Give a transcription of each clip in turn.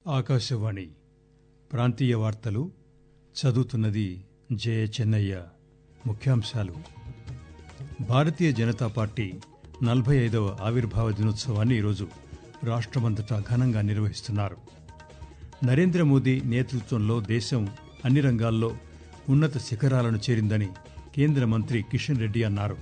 ఆకాశవాణి ప్రాంతీయ వార్తలు చదువుతున్నది జయ చెన్నయ్య ముఖ్యాంశాలు భారతీయ జనతా పార్టీ నలభై ఐదవ ఆవిర్భావ దినోత్సవాన్ని ఈరోజు రాష్టమంతటా ఘనంగా నిర్వహిస్తున్నారు నరేంద్ర మోదీ నేతృత్వంలో దేశం అన్ని రంగాల్లో ఉన్నత శిఖరాలను చేరిందని కేంద్ర మంత్రి కిషన్ రెడ్డి అన్నారు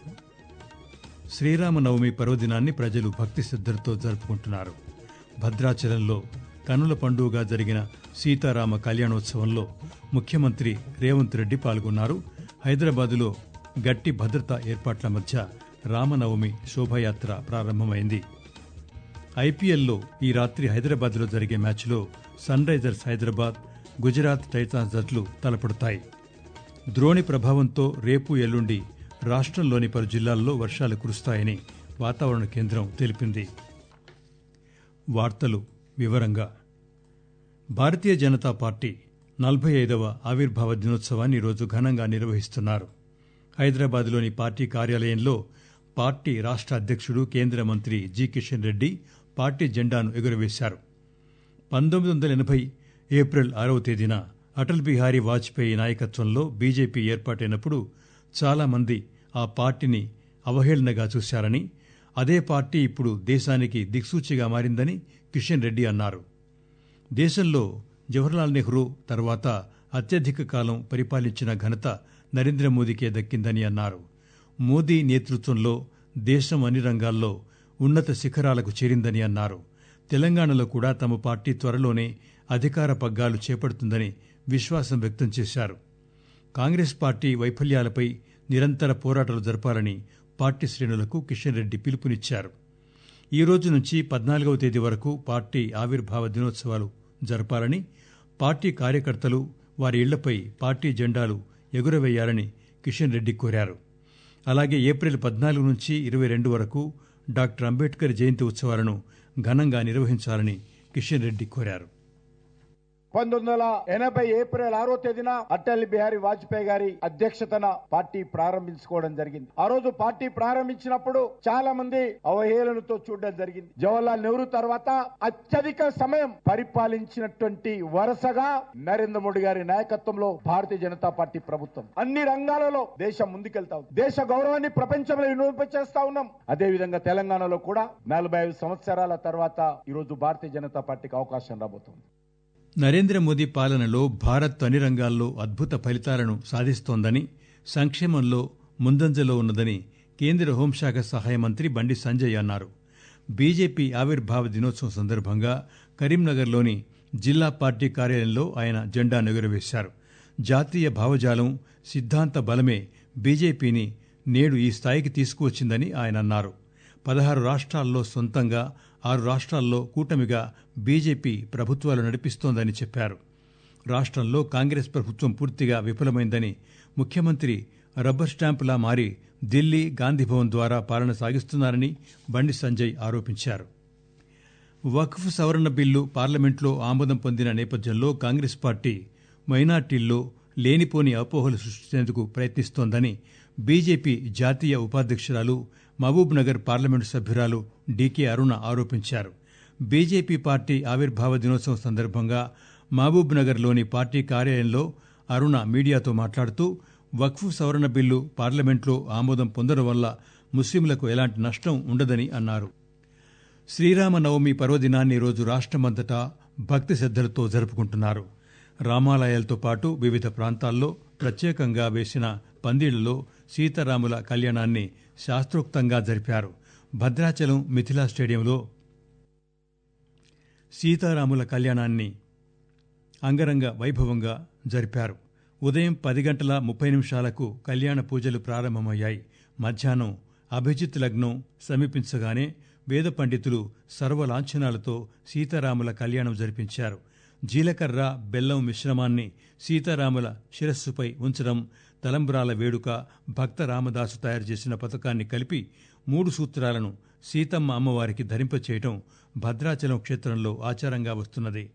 శ్రీరామనవమి పర్వదినాన్ని ప్రజలు భక్తి శ్రద్దలతో జరుపుకుంటున్నారు భద్రాచలంలో కనుల పండుగగా జరిగిన సీతారామ కళ్యాణోత్సవంలో ముఖ్యమంత్రి రేవంత్ రెడ్డి పాల్గొన్నారు హైదరాబాదులో గట్టి భద్రతా ఏర్పాట్ల మధ్య రామనవమి శోభాయాత్ర ప్రారంభమైంది ఐపీఎల్లో ఈ రాత్రి హైదరాబాద్లో జరిగే మ్యాచ్లో Sunrisers Hyderabad Gujarat Titans జట్లు తలపడతాయి ద్రోణి ప్రభావంతో రేపు ఎల్లుండి రాష్ట్రంలోని పలు జిల్లాల్లో వర్షాలు కురుస్తాయని వాతావరణ కేంద్రం తెలిపింది వార్తలు వివరంగా భారతీయ జనతా పార్టీ నలభై ఐదవ ఆవిర్భావ దినోత్సవాన్ని ఈరోజు ఘనంగా నిర్వహిస్తున్నారు హైదరాబాద్లోని పార్టీ కార్యాలయంలో పార్టీ రాష్ట్ర అధ్యక్షుడు కేంద్ర మంత్రి జి కిషన్ రెడ్డి పార్టీ జెండాను ఎగురవేశారు పంతొమ్మిది వందల ఎనభై ఏప్రిల్ ఆరవ తేదీన అటల్ బిహారీ వాజ్పేయి నాయకత్వంలో బీజేపీ ఏర్పాటైనప్పుడు చాలామంది ఆ పార్టీని అవహేళనగా చూశారని అదే పార్టీ ఇప్పుడు దేశానికి దిక్సూచిగా మారిందని కిషన్ రెడ్డి అన్నారు దేశంలో జవహర్లాల్ నెహ్రూ తర్వాత అత్యధిక కాలం పరిపాలించిన ఘనత నరేంద్ర మోదీకే దక్కిందని అన్నారు మోదీ నేతృత్వంలో దేశం అన్ని రంగాల్లో ఉన్నత శిఖరాలకు చేరిందని అన్నారు తెలంగాణలో కూడా తమ పార్టీ త్వరలోనే అధికార పగ్గాలు చేపడుతుందని విశ్వాసం వ్యక్తం చేశారు కాంగ్రెస్ పార్టీ వైఫల్యాలపై నిరంతర పోరాటాలు జరపాలని పార్టీ శ్రేణులకు కిషన్ రెడ్డి పిలుపునిచ్చారు ఈ రోజు నుంచి పద్నాలుగవ తేదీ వరకు పార్టీ ఆవిర్భావ దినోత్సవాలు జరపాలని పార్టీ కార్యకర్తలు వారి ఇళ్లపై పార్టీ జెండాలు ఎగురవేయాలని కిషన్ రెడ్డి కోరారు అలాగే ఏప్రిల్ పద్నాలుగు నుంచి ఇరవై రెండు వరకు డాక్టర్ అంబేద్కర్ జయంతి ఉత్సవాలను ఘనంగా నిర్వహించాలని కిషన్ రెడ్డి కోరారు పంతొమ్మిది వందల ఎనభై ఏప్రిల్ ఆరో తేదీన అటల్ బిహారీ వాజ్పేయి గారి అధ్యక్షతన పార్టీ ప్రారంభించుకోవడం జరిగింది ఆ రోజు పార్టీ ప్రారంభించినప్పుడు చాలా మంది అవహేళనతో చూడడం జరిగింది జవహర్లాల్ నెహ్రూ తర్వాత అత్యధిక సమయం పరిపాలించినటువంటి వరుసగా నరేంద్ర మోడీ గారి నాయకత్వంలో భారతీయ జనతా పార్టీ ప్రభుత్వం అన్ని రంగాలలో దేశం ముందుకెళ్తా ఉంది దేశ గౌరవాన్ని ప్రపంచంలో వినియోగింపచేస్తా ఉన్నాం అదే విధంగా తెలంగాణలో కూడా నలభై ఐదు సంవత్సరాల తర్వాత ఈ రోజు భారతీయ జనతా పార్టీకి అవకాశం రాబోతుంది నరేంద్ర మోదీ పాలనలో భారత్ అన్ని రంగాల్లో అద్భుత ఫలితాలను సాధిస్తోందని సంక్షేమంలో ముందంజలో ఉన్నదని కేంద్ర హోంశాఖ సహాయ మంత్రి బండి సంజయ్ అన్నారు బీజేపీ ఆవిర్భావ దినోత్సవం సందర్భంగా కరీంనగర్లోని జిల్లా పార్టీ కార్యాలయంలో ఆయన జెండాను ఎగురవేశారు జాతీయ భావజాలం సిద్ధాంత బలమే బీజేపీని నేడు ఈ స్థాయికి తీసుకువచ్చిందని ఆయన అన్నారు పదహారు రాష్ట్రాల్లో సొంతంగా ఆరు రాష్ట్రాల్లో కూటమిగా బీజేపీ ప్రభుత్వాలు నడిపిస్తోందని చెప్పారు రాష్ట్రంలో కాంగ్రెస్ ప్రభుత్వం పూర్తిగా విఫలమైందని ముఖ్యమంత్రి రబ్బర్ స్టాంపులా మారి ఢిల్లీ గాంధీభవన్ ద్వారా పాలన సాగిస్తున్నారని బండి సంజయ్ ఆరోపించారు వక్ఫ్ సవరణ బిల్లు పార్లమెంట్లో ఆమోదం పొందిన నేపథ్యంలో కాంగ్రెస్ పార్టీ మైనార్టీల్లో లేనిపోని అపోహలు సృష్టించేందుకు ప్రయత్నిస్తోందని బీజేపీ జాతీయ ఉపాధ్యక్షురాలు మహబూబ్ నగర్ పార్లమెంటు సభ్యురాలు డీకే అరుణ ఆరోపించారు బీజేపీ పార్టీ ఆవిర్భావ దినోత్సవం సందర్భంగా మహబూబ్ నగర్లోని పార్టీ కార్యాలయంలో అరుణ మీడియాతో మాట్లాడుతూ వక్ఫ్ సవరణ బిల్లు పార్లమెంట్లో ఆమోదం పొందడం వల్ల ముస్లింలకు ఎలాంటి నష్టం ఉండదని అన్నారు శ్రీరామనవమి పర్వదినాన్ని రోజు రాష్టమంతటా భక్తి శ్రద్దలతో జరుపుకుంటున్నారు రామాలయాలతో పాటు వివిధ ప్రాంతాల్లో ప్రత్యేకంగా వేసిన పందిళ్లలో సీతారాముల కళ్యాణాన్ని శాస్త్రోక్తంగా జరిపారు భద్రాచలం మిథిలా స్టేడియంలో సీతారాముల కళ్యాణాన్ని అంగరంగ వైభవంగా జరిపారు ఉదయం పది గంటల ముప్పై నిమిషాలకు కళ్యాణ పూజలు ప్రారంభమయ్యాయి మధ్యాహ్నం అభిజిత్ లగ్నం సమీపించగానే వేద పండితులు సర్వలాంఛనాలతో సీతారాముల కళ్యాణం జరిపించారు జీలకర్ర బెల్లం మిశ్రమాన్ని సీతారాముల శిరస్సుపై ఉంచడం తలంబ్రాల వేడుక భక్త రామదాసు తయారు చేసిన పథకాన్ని కలిపి మూడు సూత్రాలను సీతమ్మ అమ్మవారికి ధరింపచేయటం భద్రాచలం క్షేత్రంలో ఆచారంగా వస్తున్నది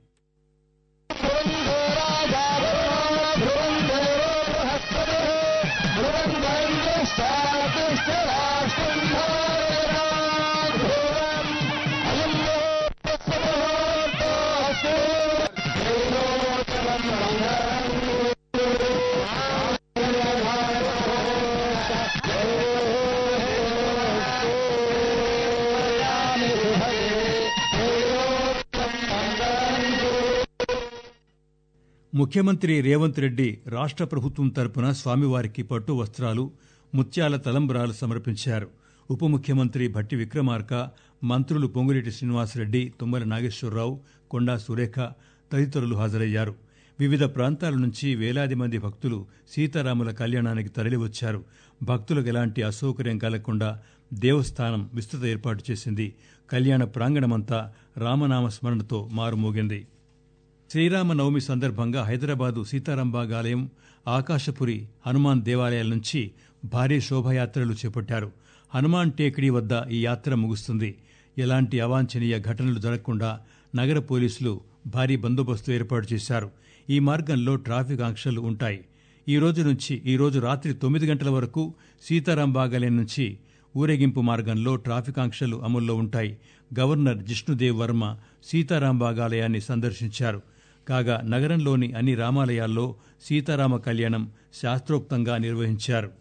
ముఖ్యమంత్రి రేవంత్ రెడ్డి రాష్ట్ర ప్రభుత్వం తరపున స్వామివారికి పట్టు వస్త్రాలు ముత్యాల తలంబ్రాలు సమర్పించారు ఉప ముఖ్యమంత్రి భట్టి విక్రమార్క మంత్రులు పొంగులేటి శ్రీనివాసరెడ్డి తుమ్మల నాగేశ్వరరావు కొండా సురేఖ తదితరులు హాజరయ్యారు వివిధ ప్రాంతాల నుంచి వేలాది మంది భక్తులు సీతారాముల కళ్యాణానికి తరలివచ్చారు భక్తులకు ఎలాంటి అసౌకర్యం కలగకుండా దేవస్థానం విస్తృత ఏర్పాటు చేసింది కళ్యాణ ప్రాంగణమంతా రామనామ స్మరణతో మారుమోగింది శ్రీరామనవమి సందర్భంగా హైదరాబాదు సీతారాంబాగ్ ఆలయం ఆకాశపురి హనుమాన్ దేవాలయాల నుంచి భారీ శోభాయాత్రలు చేపట్టారు హనుమాన్ టేకిడీ వద్ద ఈ యాత్ర ముగుస్తుంది ఎలాంటి అవాంఛనీయ ఘటనలు జరగకుండా నగర పోలీసులు భారీ బందోబస్తు ఏర్పాటు చేశారు ఈ మార్గంలో ట్రాఫిక్ ఆంక్షలు ఉంటాయి ఈ రోజు నుంచి ఈ రోజు రాత్రి తొమ్మిది గంటల వరకు సీతారాంబాగ్ ఆలయం నుంచి ఊరేగింపు మార్గంలో ట్రాఫిక్ ఆంక్షలు అమల్లో ఉంటాయి గవర్నర్ జిష్ణుదేవ్ వర్మ సీతారాంబాగ్ ఆలయాన్ని సందర్శించారు కాగా నగరంలోని అన్ని రామాలయాల్లో సీతారామ కళ్యాణం శాస్త్రోక్తంగా నిర్వహించారు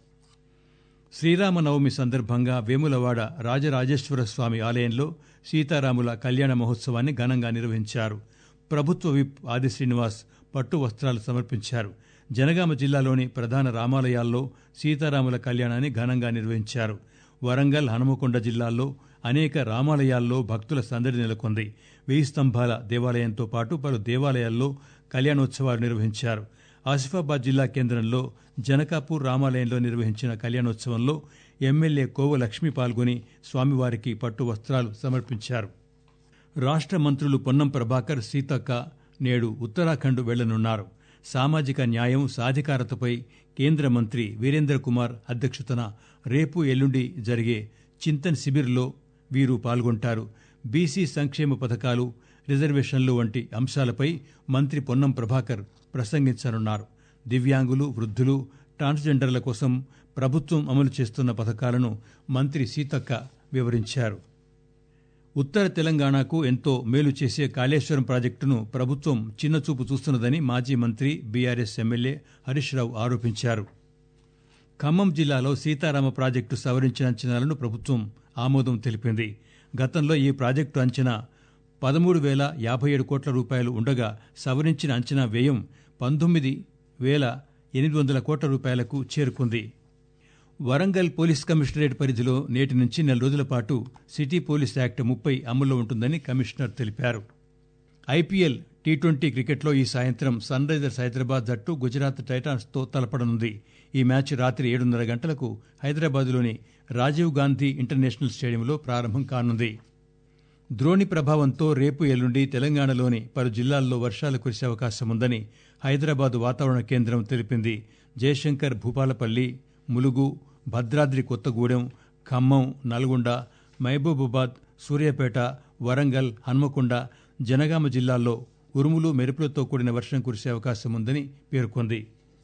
శ్రీరామనవమి సందర్భంగా వేములవాడ రాజరాజేశ్వర స్వామి ఆలయంలో సీతారాముల కళ్యాణ మహోత్సవాన్ని ఘనంగా నిర్వహించారు ప్రభుత్వ విప్ ఆది శ్రీనివాస్ పట్టు వస్త్రాలు సమర్పించారు జనగామ జిల్లాలోని ప్రధాన రామాలయాల్లో సీతారాముల కళ్యాణాన్ని ఘనంగా నిర్వహించారు వరంగల్ హనుమకొండ జిల్లాల్లో అనేక రామాలయాల్లో భక్తుల సందడి నెలకొంది వెయ్యి స్తంభాల దేవాలయంతో పాటు పలు దేవాలయాల్లో కళ్యాణోత్సవాలు నిర్వహించారు ఆసిఫాబాద్ జిల్లా కేంద్రంలో జనకాపూర్ రామాలయంలో నిర్వహించిన కళ్యాణోత్సవంలో ఎమ్మెల్యే కోవ లక్ష్మి పాల్గొని స్వామివారికి పట్టు వస్త్రాలు సమర్పించారు రాష్ట్ర మంత్రులు పొన్నం ప్రభాకర్ సీతక్క నేడు ఉత్తరాఖండ్ వెళ్లనున్నారు సామాజిక న్యాయం సాధికారతపై కేంద్ర మంత్రి వీరేంద్ర కుమార్ అధ్యక్షతన రేపు ఎల్లుండి జరిగే చింతన్ శిబిర్లో వీరు పాల్గొంటారు బీసీ సంక్షేమ పథకాలు రిజర్వేషన్లు వంటి అంశాలపై మంత్రి పొన్నం ప్రభాకర్ ప్రసంగించనున్నారు దివ్యాంగులు వృద్ధులు ట్రాన్స్జెండర్ల కోసం ప్రభుత్వం అమలు చేస్తున్న పథకాలను మంత్రి సీతక్క వివరించారు ఉత్తర తెలంగాణకు ఎంతో మేలు చేసే కాళేశ్వరం ప్రాజెక్టును ప్రభుత్వం చిన్నచూపు చూస్తున్నదని మాజీ మంత్రి బీఆర్ఎస్ ఎమ్మెల్యే హరీష్ రావు ఆరోపించారు ఖమ్మం జిల్లాలో సీతారామ ప్రాజెక్టు సవరించిన అంచనాలను ప్రభుత్వం ఆమోదం తెలిపింది గతంలో ఈ ప్రాజెక్టు అంచనా పదమూడు వేల యాభై ఏడు కోట్ల రూపాయలు ఉండగా సవరించిన అంచనా వ్యయం పంతొమ్మిది వేల ఎనిమిది వందల కోట్ల రూపాయలకు చేరుకుంది వరంగల్ పోలీస్ కమిషనరేట్ పరిధిలో నేటి నుంచి నెల రోజుల పాటు సిటీ పోలీస్ యాక్ట్ ముప్పై అమల్లో ఉంటుందని కమిషనర్ తెలిపారు ఐపీఎల్ టీ ట్వంటీ క్రికెట్లో ఈ సాయంత్రం సన్ రైజర్స్ హైదరాబాద్ జట్టు గుజరాత్ టైటాన్స్తో తలపడనుంది ఈ మ్యాచ్ రాత్రి ఏడున్నర గంటలకు హైదరాబాద్లోని రాజీవ్ గాంధీ ఇంటర్నేషనల్ స్టేడియంలో ప్రారంభం కానుంది ద్రోణి ప్రభావంతో రేపు ఎల్లుండి తెలంగాణలోని పలు జిల్లాల్లో వర్షాలు కురిసే అవకాశం ఉందని హైదరాబాద్ వాతావరణ కేంద్రం తెలిపింది జయశంకర్ భూపాలపల్లి ములుగు భద్రాద్రి కొత్తగూడెం ఖమ్మం నల్గొండ మహబూబాబాద్ సూర్యాపేట వరంగల్ హన్మకొండ జనగామ జిల్లాల్లో ఉరుములు మెరుపులతో కూడిన వర్షం కురిసే అవకాశం ఉందని పేర్కొంది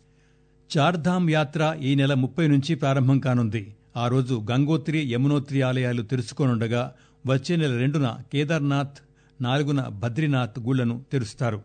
చార్ధామ్ యాత్ర ఈ నెల ముప్పై నుంచి ప్రారంభం కానుంది ఆ రోజు గంగోత్రి యమునోత్రి ఆలయాలు తెరుచుకోనుండగా వచ్చే నెల రెండున కేదార్నాథ్ నాలుగున బద్రీనాథ్ గుళ్లను తెరుస్తారు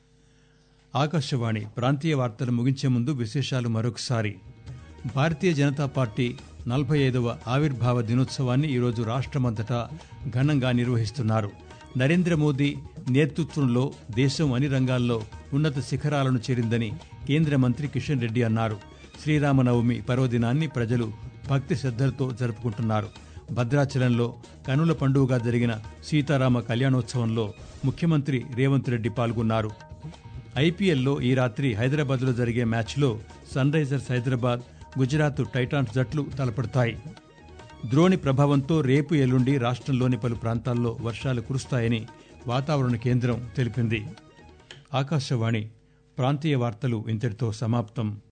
ఆకాశవాణి ప్రాంతీయ వార్తలు ముగించే ముందు విశేషాలు మరొకసారి భారతీయ జనతా పార్టీ నలభై ఐదవ ఆవిర్భావ దినోత్సవాన్ని ఈరోజు రాష్ట్రమంతటా ఘనంగా నిర్వహిస్తున్నారు నరేంద్ర మోదీ నేతృత్వంలో దేశం అన్ని రంగాల్లో ఉన్నత శిఖరాలను చేరిందని కేంద్ర మంత్రి కిషన్ రెడ్డి అన్నారు శ్రీరామనవమి పర్వదినాన్ని ప్రజలు భక్తి శ్రద్దలతో జరుపుకుంటున్నారు భద్రాచలంలో కనుల పండుగగా జరిగిన సీతారామ కళ్యాణోత్సవంలో ముఖ్యమంత్రి రేవంత్ రెడ్డి పాల్గొన్నారు ఐపీఎల్లో ఈ రాత్రి హైదరాబాద్లో జరిగే మ్యాచ్లో Sunrisers Hyderabad Gujarat Titans జట్లు తలపడతాయి ద్రోణి ప్రభావంతో రేపు ఎల్లుండి రాష్ట్రంలోని పలు ప్రాంతాల్లో వర్షాలు కురుస్తాయని వాతావరణ కేంద్రం తెలిపింది ఆకాశవాణి ప్రాంతీయ వార్తలు ఇంతటితో సమాప్తం